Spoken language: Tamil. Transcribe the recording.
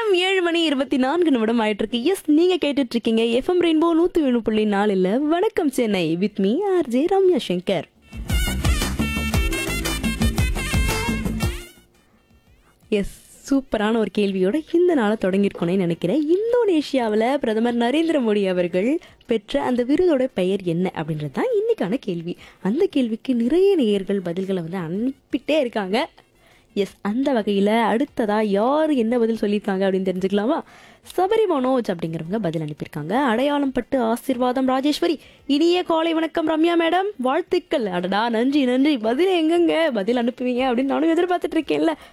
நேரம் ஏழு மணி இருபத்தி நான்கு நிமிடம் ஆயிட்டு இருக்கு எஸ் நீங்க கேட்டுட்டு இருக்கீங்க எஃப்எம் ரெயின்போ நூத்தி ஏழு புள்ளி நாலுல வணக்கம் Chennai with me R J Ramya Shankar எஸ் சூப்பரான ஒரு கேள்வியோட இந்த நாளை தொடங்கியிருக்கோனே நினைக்கிறேன் இந்தோனேஷியாவில் பிரதமர் நரேந்திர மோடி அவர்கள் பெற்ற அந்த விருதோட பெயர் என்ன அப்படின்றது தான் இன்னைக்கான கேள்வி அந்த கேள்விக்கு நிறைய நேயர்கள் பதில்களை வந்து அனுப்பிட்டே இருக்காங்க எஸ் அந்த வகையில் அடுத்ததா யார் என்ன பதில் சொல்லியிருக்காங்க அப்படின்னு தெரிஞ்சுக்கலாமா சபரி மனோஜ் அப்படிங்கிறவங்க பதில் அனுப்பியிருக்காங்க அடையாளம் பட்டு ஆசிர்வாதம் ராஜேஸ்வரி இனிய காலை வணக்கம் ரம்யா மேடம் வாழ்த்துக்கள் அடடா நன்றி நன்றி பதில் எங்கங்க பதில் அனுப்புவீங்க அப்படின்னு நானும் எதிர்பார்த்துட்டு இருக்கேன்ல